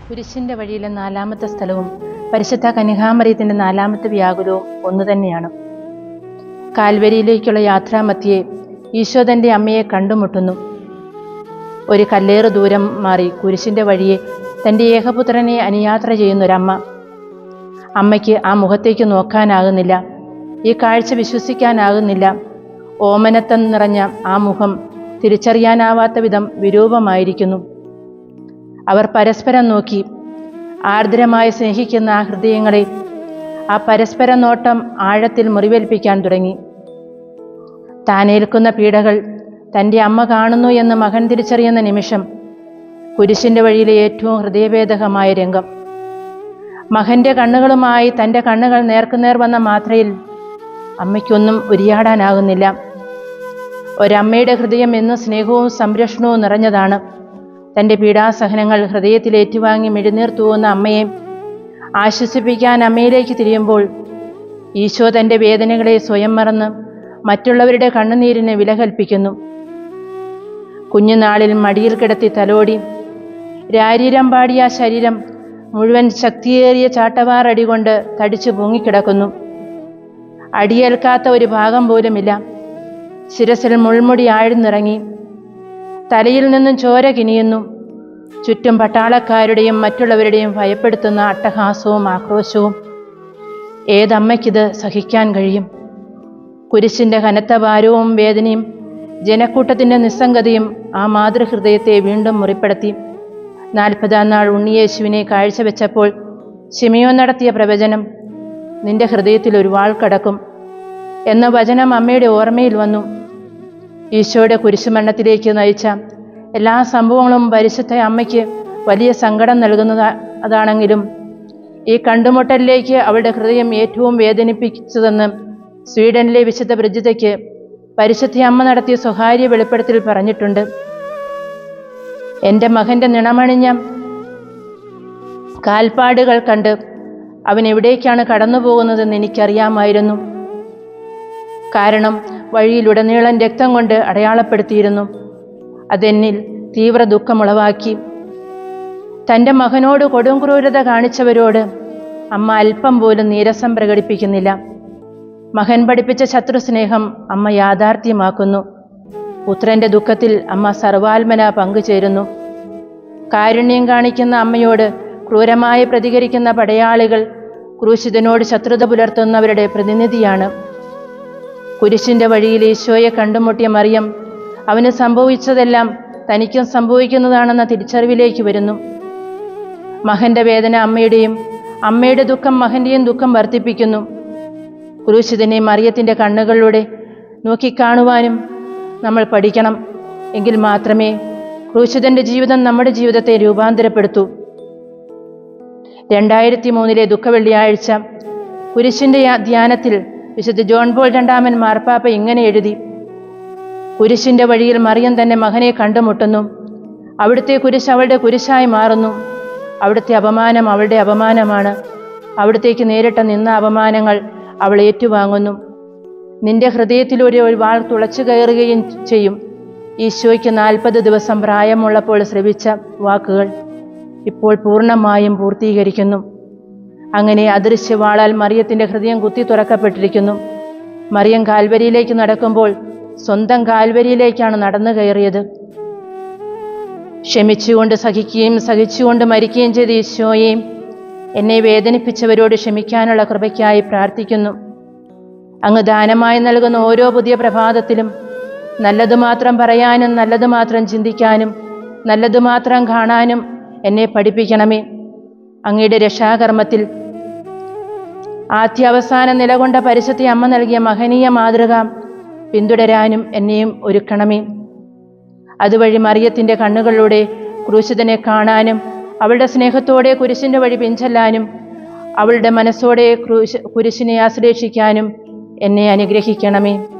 കുരിശിൻ്റെ വഴിയിലെ നാലാമത്തെ സ്ഥലവും പരിശുദ്ധ കന്യകാമറിയത്തിൻ്റെ നാലാമത്തെ വ്യാകുലവും ഒന്നു തന്നെയാണ് കാൽവരിയിലേക്കുള്ള യാത്രാമധ്യേ ഈശോ തൻ്റെ അമ്മയെ കണ്ടുമുട്ടുന്നു ഒരു കല്ലേറ് ദൂരം മാറി കുരിശിൻ്റെ വഴിയെ തൻ്റെ ഏകപുത്രനെ അനുയാത്ര ചെയ്യുന്നൊരമ്മ അമ്മയ്ക്ക് ആ മുഖത്തേക്ക് നോക്കാനാകുന്നില്ല ഈ കാഴ്ച വിശ്വസിക്കാനാകുന്നില്ല ഓമനത്തം നിറഞ്ഞ ആ മുഖം തിരിച്ചറിയാനാവാത്ത വിധം വിരൂപമായിരിക്കുന്നു അവർ പരസ്പരം നോക്കി ആർദ്രമായി സ്നേഹിക്കുന്ന ആ ഹൃദയങ്ങളെ ആ പരസ്പര നോട്ടം ആഴത്തിൽ മുറിവേൽപ്പിക്കാൻ തുടങ്ങി താനേൽക്കുന്ന പീഡകൾ തൻ്റെ അമ്മ കാണുന്നു എന്ന് മകൻ തിരിച്ചറിയുന്ന നിമിഷം കുരിശിൻ്റെ വഴിയിലെ ഏറ്റവും ഹൃദയഭേദകമായ രംഗം മകൻ്റെ കണ്ണുകളുമായി തൻ്റെ കണ്ണുകൾ നേർക്കുനേർ വന്ന മാത്രയിൽ അമ്മയ്ക്കൊന്നും ഉരിയാടാനാകുന്നില്ല ഒരമ്മയുടെ ഹൃദയം എന്നും സ്നേഹവും സംരക്ഷണവും നിറഞ്ഞതാണ് തൻ്റെ പീഡാസഹനങ്ങൾ ഹൃദയത്തിൽ ഏറ്റുവാങ്ങി മിഴുനീർ തൂവുന്ന അമ്മയെ ആശ്വസിപ്പിക്കാൻ അമ്മയിലേക്ക് തിരിയുമ്പോൾ ഈശോ തൻ്റെ വേദനകളെ സ്വയം മറന്ന് മറ്റുള്ളവരുടെ കണ്ണുനീരിന് വില കൽപ്പിക്കുന്നു കുഞ്ഞുനാളിൽ മടിയിൽ കിടത്തി തലോടി രാരീരം പാടിയ ആ ശരീരം മുഴുവൻ ശക്തിയേറിയ ചാട്ടവാറടി കൊണ്ട് തടിച്ചു പൊങ്ങിക്കിടക്കുന്നു അടിയേൽക്കാത്ത ഒരു ഭാഗം പോലുമില്ല ശിരസിൽ മുൾമുടി ആഴ്ന്നിറങ്ങി തലയിൽ നിന്നും ചോര കിനിയുന്നു ചുറ്റും പട്ടാളക്കാരുടെയും മറ്റുള്ളവരുടെയും ഭയപ്പെടുത്തുന്ന അട്ടഹാസവും ആക്രോശവും ഏതമ്മയ്ക്കിത് സഹിക്കാൻ കഴിയും കുരിശിൻ്റെ കനത്ത ഭാരവും വേദനയും ജനക്കൂട്ടത്തിൻ്റെ നിസ്സംഗതയും ആ മാതൃഹൃദയത്തെ വീണ്ടും മുറിപ്പെടുത്തി നാൽപ്പതാം നാൾ ഉണ്ണിയേശുവിനെ കാഴ്ചവെച്ചപ്പോൾ ശിമിയോ നടത്തിയ പ്രവചനം നിന്റെ ഹൃദയത്തിൽ ഒരു വാൾ കടക്കും എന്ന വചനം അമ്മയുടെ ഓർമ്മയിൽ വന്നു ഈശോയുടെ കുരിശുമരണത്തിലേക്ക് നയിച്ച എല്ലാ സംഭവങ്ങളും പരിശുദ്ധ അമ്മയ്ക്ക് വലിയ സങ്കടം നൽകുന്നതാ അതാണെങ്കിലും ഈ കണ്ടുമുട്ടലിലേക്ക് അവളുടെ ഹൃദയം ഏറ്റവും വേദനിപ്പിച്ചതെന്ന് സ്വീഡനിലെ വിശുദ്ധ ബ്രജിതയ്ക്ക് പരിശുദ്ധ അമ്മ നടത്തിയ സ്വകാര്യ വെളിപ്പെടുത്തൽ പറഞ്ഞിട്ടുണ്ട് എൻ്റെ മകൻ്റെ നിണമണിഞ്ഞ കാൽപ്പാടുകൾ കണ്ട് അവൻ എവിടേക്കാണ് കടന്നു പോകുന്നതെന്ന് എനിക്കറിയാമായിരുന്നു കാരണം വഴിയിലുടനീളം രക്തം കൊണ്ട് അടയാളപ്പെടുത്തിയിരുന്നു അതെന്നിൽ തീവ്ര ദുഃഖമുളവാക്കി തൻ്റെ മകനോട് കൊടും ക്രൂരത കാണിച്ചവരോട് അമ്മ അല്പം പോലും നീരസം പ്രകടിപ്പിക്കുന്നില്ല മകൻ പഠിപ്പിച്ച ശത്രുസ്നേഹം അമ്മ യാഥാർത്ഥ്യമാക്കുന്നു പുത്രൻ്റെ ദുഃഖത്തിൽ അമ്മ സർവാത്മന പങ്കുചേരുന്നു കാരുണ്യം കാണിക്കുന്ന അമ്മയോട് ക്രൂരമായി പ്രതികരിക്കുന്ന പടയാളികൾ ക്രൂശിതനോട് ശത്രുത പുലർത്തുന്നവരുടെ പ്രതിനിധിയാണ് കുരിശിൻ്റെ വഴിയിൽ ഈശോയെ കണ്ടുമുട്ടിയ മറിയം അവന് സംഭവിച്ചതെല്ലാം തനിക്കും സംഭവിക്കുന്നതാണെന്ന തിരിച്ചറിവിലേക്ക് വരുന്നു മകൻ്റെ വേദന അമ്മയുടെയും അമ്മയുടെ ദുഃഖം മകൻ്റെയും ദുഃഖം വർദ്ധിപ്പിക്കുന്നു ക്രൂശിതനെ മറിയത്തിൻ്റെ കണ്ണുകളിലൂടെ നോക്കിക്കാണുവാനും നമ്മൾ പഠിക്കണം എങ്കിൽ മാത്രമേ ക്രൂശിതൻ്റെ ജീവിതം നമ്മുടെ ജീവിതത്തെ രൂപാന്തരപ്പെടുത്തൂ രണ്ടായിരത്തി മൂന്നിലെ ദുഃഖവെള്ളിയാഴ്ച കുരിശിൻ്റെ യാ- ധ്യാനത്തിൽ വിശുദ്ധ ജോൺ പോൾ രണ്ടാമൻ മാർപ്പാപ്പ ഇങ്ങനെ എഴുതി കുരിശിൻ്റെ വഴിയിൽ മറിയം തന്റെ മകനെ കണ്ടുമുട്ടുന്നു അവിടുത്തെ കുരിശ് അവളുടെ കുരിശായി മാറുന്നു അവിടുത്തെ അപമാനം അവളുടെ അപമാനമാണ് അവിടത്തേക്ക് നേരിട്ട നിന്ന അപമാനങ്ങൾ അവൾ ഏറ്റുവാങ്ങുന്നു നിന്റെ ഹൃദയത്തിലൂടെ ഒരു വാൾ തുളച്ചു കയറുകയും ചെയ്യും ഈശോയ്ക്ക് നാൽപ്പത് ദിവസം പ്രായമുള്ളപ്പോൾ ശ്രവിച്ച വാക്കുകൾ ഇപ്പോൾ പൂർണ്ണമായും പൂർത്തീകരിക്കുന്നു അങ്ങനെ അദൃശ്യവാളാൽ മറിയത്തിൻ്റെ ഹൃദയം കുത്തി തുറക്കപ്പെട്ടിരിക്കുന്നു മറിയം കാൽവരിയിലേക്ക് നടക്കുമ്പോൾ സ്വന്തം കാൽവരിയിലേക്കാണ് നടന്നു കയറിയത് ക്ഷമിച്ചുകൊണ്ട് സഹിക്കുകയും സഹിച്ചുകൊണ്ട് മരിക്കുകയും ചെയ്ത ഈശോയെയും എന്നെ വേദനിപ്പിച്ചവരോട് ക്ഷമിക്കാനുള്ള കൃപയ്ക്കായി പ്രാർത്ഥിക്കുന്നു അങ്ങ് ദാനമായി നൽകുന്ന ഓരോ പുതിയ പ്രഭാതത്തിലും നല്ലത് മാത്രം പറയാനും നല്ലത് മാത്രം ചിന്തിക്കാനും നല്ലത് മാത്രം കാണാനും എന്നെ പഠിപ്പിക്കണമേ അങ്ങയുടെ രക്ഷാകർമ്മത്തിൽ ആദ്യാവസാന നിലകൊണ്ട പരിശുദ്ധ അമ്മ നൽകിയ മഹനീയ മാതൃക പിന്തുടരാനും എന്നെയും ഒരുക്കണമേ അതുവഴി മറിയത്തിൻ്റെ കണ്ണുകളിലൂടെ ക്രൂശിതനെ കാണാനും അവളുടെ സ്നേഹത്തോടെ കുരിശിൻ്റെ വഴി പിഞ്ചെല്ലാനും അവളുടെ മനസ്സോടെ ക്രൂശ് കുരിശിനെ ആശ്ലേഷിക്കാനും എന്നെ അനുഗ്രഹിക്കണമേ